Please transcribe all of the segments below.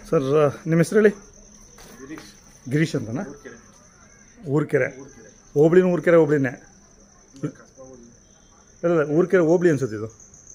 sir ನಿಮ್ಮ ಹೆಸರು ಹೇಳಿ ಗಿರೀಶ್ ಅಂತನಾ ಊರ್ಕೆರೆ ಹೋಬ್ಳಿನ ಊರ್ಕೆರೆ ಹೋಬ್ಳಿನೇ ಇಲ್ಲ ಊರ್ಕೆರೆ ಹೋಬ್ಳಿ ಅನ್ಸುತ್ತೆ ಇದು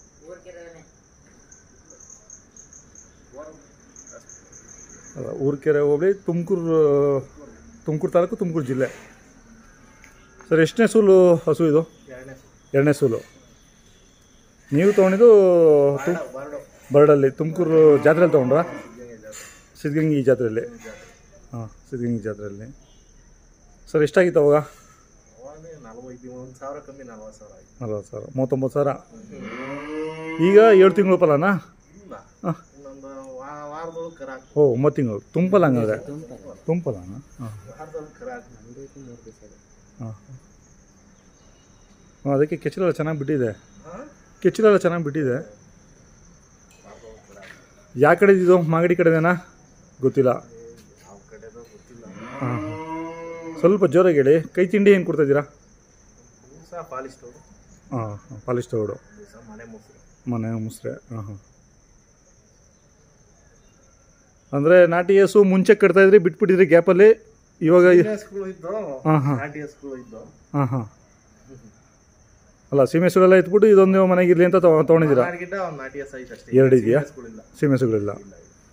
ಅಲ್ಲ ಊರ್ಕೆರೆ ಹೋಬಳಿ ತುಮಕೂರು ತುಮಕೂರು ತಾಲೂಕು ತುಮಕೂರು ಜಿಲ್ಲೆ ಸರ್ ಎಷ್ಟನೇ ಸೂಲು ಹಸು ಇದು ಎರಡನೇ ಸೂಲು ನೀವು ತೊಗೊಂಡಿದ್ದು ತು ಬರ್ಡಲ್ಲಿ ತುಮಕೂರು ಜಾತ್ರೆಯಲ್ಲಿ ತೊಗೊಂಡ್ರಾ ಸಿದ್ಧಗಂಗಿ ಜಾತ್ರೆಯಲ್ಲಿ ಹಾಂ ಸಿದ್ಧಗಂಗಿ ಜಾತ್ರೆಯಲ್ಲಿ ಸರ್ ಎಷ್ಟಾಗಿತ್ತು ಅವಾಗ ನಲವೈದು ಒಂದು ಸಾವಿರ ಕಮ್ಮಿ ನಲ್ವತ್ತು ಸಾವಿರ ಆಯ್ತು ನಲ್ವತ್ತು ಸಾವಿರ ಮೂವತ್ತೊಂಬತ್ತು ಸಾವಿರ ಈಗ ಏಳು ತಿಂಗಳು ಫಲನಾ ಇಲ್ಲ ಹಾಂ ಇನ್ನೊಂದು ವಾ- ವಾರದೊಳಗೆ ಕರ ಹಾಕ್ತೀವಿ ಓ ಒಂಬತ್ತು ತಿಂಗಳು ತುಂಬಲ್ಲ ಹಂಗಾದ್ರೆ ತುಂಬಲನಾ ಹಾಂ ವಾರದೊಳಗೆ ಕರ ಹಾಕ್ತೀವಿ ಹಾಂ ಹಾಂ ಅದಕ್ಕೆ ಕೆಚ್ಚಲೆಲ್ಲ ಚೆನ್ನಾಗಿ ಬಿಟ್ಟಿದೆ ಹಾಂ ಕೆಚ್ಚಲೆಲ್ಲ ಚೆನ್ನಾಗಿ ಬಿಟ್ಟಿದೆ ಯಾವ ಕಡೆ ಇದು ಮಾಗಡಿ ಕಡೆದೇನಾ ಗೊತ್ತಿಲ್ಲ ಯಾವ ಕಡೆದೋ ಗೊತ್ತಿಲ್ಲ ಹಾಂ ಸ್ವಲ್ಪ ಜೋರಾಗಿ ಹೇಳಿ ಕೈ ತಿಂಡಿ ಏನು ಕೊಡ್ತಾಯಿದ್ದೀರಾ ದಿವಸ ಪಾಲಿಶ್ ತಗೊಂಡು ಹಾಂ ಪಾಲಿಶ್ ತಗೋಡು ದಿವಸ ಮನೆ ಮೊಸರು ಮನೆ ಮುಸ್ರೆ ಹಾಂ ಹಾಂ ಅಂದರೆ ನಾಟಿ ಹಸು ಮುಂಚೆ ಕಟ್ತಾ ಇದ್ರಿ ಬಿಟ್ಬಿಟ್ಟಿದ್ರಿ ಗ್ಯಾಪಲ್ಲಿ ಇವಾಗ ಹಸ್ಗಳು ಇದ್ದು ಹಾಂ ಹಾಂ ನಾಟಿ ಹಸ್ಗಳು ಇದ್ದು ಹಾಂ ಹಾಂ ಅಲ್ಲ ಸೀಮೆ ಹಸುಗಳೆಲ್ಲ ಇಟ್ಬಿಟ್ಟು ಇದೊಂದು ಮನೆಗಿರ್ಲಿ ಅಂತ ತಗೊ- ತೊಗೊಂಡಿದ್ದೀರಾ ಮಾರ್ಗಿಟ್ಟ ಒಂದು ನಾಟಿ ಹಸ ಐತೆ ಅಷ್ಟೇ ಎರಡು ಇದೆಯಾ ಹಸ್ಗಳಿಲ್ಲ ಸೀಮೆ ಹಸುಗಳಿಲ್ಲ ಇಲ್ಲ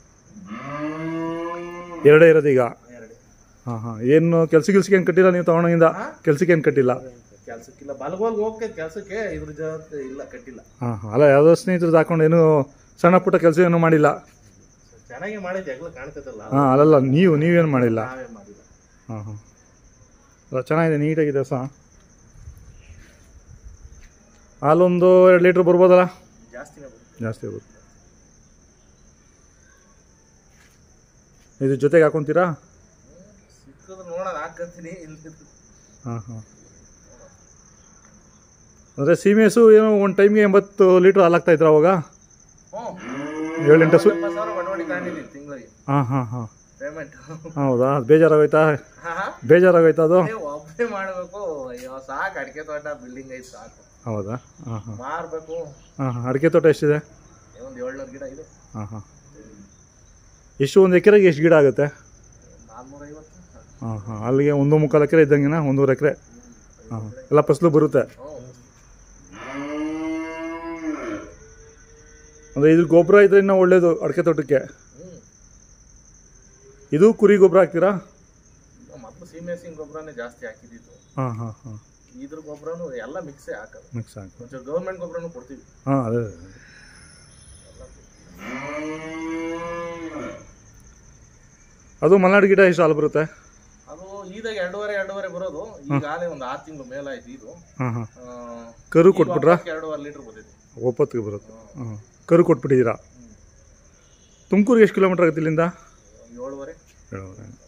ಎರಡೇ ಇರೋದು ಈಗ ಎರಡು ಹಾಂ ಹಾಂ ಏನು ಕೆಲ್ಸ ಗಿಲ್ಸಕ್ಕೆ ಏನು ಕಟ್ಟಿಲ್ಲ ನೀವು ತಗೊಂಡೋಗಿಂದ ಕೆಲ್ಸಕ್ಕೆ ಏನು ಕಟ್ಟಿಲ್ಲ ಕೆಲ್ಸಕ್ಕಿಲ್ಲ ಬಲಗೋಲ್ಗೆ ಹೋಗ್ತೈತೆ ಕೆಲ್ಸಕ್ಕೆ ಇದ್ರ ಜೊತೆ ಇಲ್ಲ ಕಟ್ಟಿಲ್ಲ ಹಾಂ ಹಾಂ ಅಲ್ಲ ಯಾವುದೋ ಸ್ನೇಹಿತರದ್ದು ಹಾಕೊಂಡು ಏನು ಸಣ್ಣ ಪುಟ್ಟ ಕೆಲಸ ಏನೂ ಮಾಡಿಲ್ಲ ಚೆನ್ನಾಗಿ ಮಾಡಿದ್ದೆ ಜಗಳ ಕಾಣ್ತೈತಲ್ಲ ಹಾಂ ಅಲ್ಲಲ್ಲ ನೀವು ನೀವೇನು ಮಾಡಿಲ್ಲ ನಾವೇ ಮಾಡಿಲ್ಲ ಹಾಂ ಹಾಂ ಅಲ್ಲ ಚೆನ್ನಾಗಿದೆ ನೀಟಾಗಿದೆ ಸಹ ಹಾಲೊಂದು ಎರಡು ಲೀಟ್ರ್ ಬರ್ಬೋದಲ್ಲ ಜಾಸ್ತಿನೇ ಬರುತ್ತೆ ಜಾಸ್ತಿ ಆಗುತ್ತೆ ಇದು ಜೊತೆಗೆ ಹಾಕೊತೀರಾ ಸಿಕ್ಕದ್ರೆ ನೋಡೋಣ ಹಾಕಂತೀನಿ ಇಲ್ದಿದ್ದು ಹಾಂ ಹಾಂ ಅಂದರೆ ಸೀಮೆಸು ಏನೋ ಒಂದು ಟೈಮ್ಗೆ ಎಂಬತ್ತು ಲೀಟ್ರ್ ಹಾಲು ಹಾಕ್ತಾ ಇದ್ರ ಅವಾಗ ಹ್ಞೂ ಏಳು ಎಂಟು ಹಸು ಎಪ್ಪತ್ತು ಸಾವಿರ ಬಡವಣಿ ತಗೊಂಡಿದ್ದೀನಿ ತಿಂಗಳಿಗೆ ಹಾಂ ಹಾಂ ಹಾಂ ಪೇಮೆಂಟ್ ಹೌದಾ ಅದು ಬೇಜಾರಾಗೋಯ್ತಾ ಹಾ ಹಾ ಬೇಜಾರಾಗೋಯ್ತಾ ಅದು ಒಬ್ಬನೇ ಮಾಡಬೇಕು ಅಯ್ಯೋ ಸಾಕು ಅಡಿಕೆ ತೋಟ ಬಿಲ್ಡಿಂಗ್ ಐತೆ ಸಾಕು ಹೌದಾ ಹಾಂ ಹಾಂ ಮಾರಬೇಕು ಹಾಂ ಹಾಂ ಅಡಿಕೆ ತೋಟ ಎಷ್ಟಿದೆ ಒಂದು ಏಳ್ನೂರು ಗಿಡ ಇದೆ ಹಾಂ ಹಾಂ ಎಷ್ಟು ಒಂದು ಎಕರೆಗೆ ಎಷ್ಟು ಗಿಡ ಆಗುತ್ತೆ ನಾನ್ನೂರ ಐವತ್ತು ಹಾಂ ಹಾಂ ಅಲ್ಲಿಗೆ ಒಂದು ಮುಕ್ಕಾಲು ಎಕರೆ ಇದ್ದಂಗೆನಾ ಒಂದೂವರೆ ಎಕರೆ ಹಾಂ ಎಲ್ಲ ಫಸಲು ಬರುತ್ತೆ ಹ್ಞೂ ಅಂದರೆ ಇದ್ರ ಗೊಬ್ಬರ ಇದ್ರೆ ಇನ್ನೂ ಒಳ್ಳೇದು ಅಡಿಕೆ ತೋಟಕ್ಕೆ ಹ್ಞೂ ಇದು ಕುರಿ ಗೊಬ್ಬರ ಹಾಕ್ತೀರಾ ಮೊದಲು ಸೀಮೆ ಸಿಂಗ್ ಗೊಬ್ಬರನೇ ಜಾಸ್ತಿ ಹಾಕಿದ್ದಿತ್ತು ಹಾಂ ಹಾಂ ಹಾಂ ಇದ್ರ ಗೊಬ್ಬರನು ಎಲ್ಲ ಮಿಕ್ಸೇ ಹಾಕೋದು ಮಿಕ್ಸ್ ಹಾಕಿ ಒಂಚೂರು ಗೌರ್ಮೆಂಟ್ ಗೊಬ್ಬರನು ಕೊಡ್ತೀವಿ ಹಾಂ ಅದೇ ಅದು ಮಲೆನಾಡು ಗಿಡ ಎಷ್ಟು ಹಾಲು ಬರುತ್ತೆ ಅದು ಈದಾಗ ಎರಡೂವರೆ ಎರಡೂವರೆ ಬರೋದು ಈಗಾಗಲೇ ಒಂದು ಆರು ತಿಂಗಳು ಮೇಲಾಯ್ತು ಇದು ಹಾಂ ಹಾಂ ಆ, ಕರು ಈಗ ಕೊಟ್ಬಿಟ್ರಾ ಒಬ್ಬಕ್ಕೆ ಎರಡೂವರೆ ಲೀಟ್ರ್ ಬಂದಿದೆ ಒಪ್ಪತ್ತಿಗೆ ಬರುತ್ತೆ ಹಾಂ ಕರು ಕೊಟ್ಬಿಟ್ಟಿದ್ದೀರಾ ತುಮಕೂರಿಗೆ ಎಷ್ಟು ಕಿಲೋಮೀಟ್ರ್ ಆಗುತ್ತೆ ಇಲ್ಲಿಂದ ಏಳುವರೆ ಏಳುವರೆ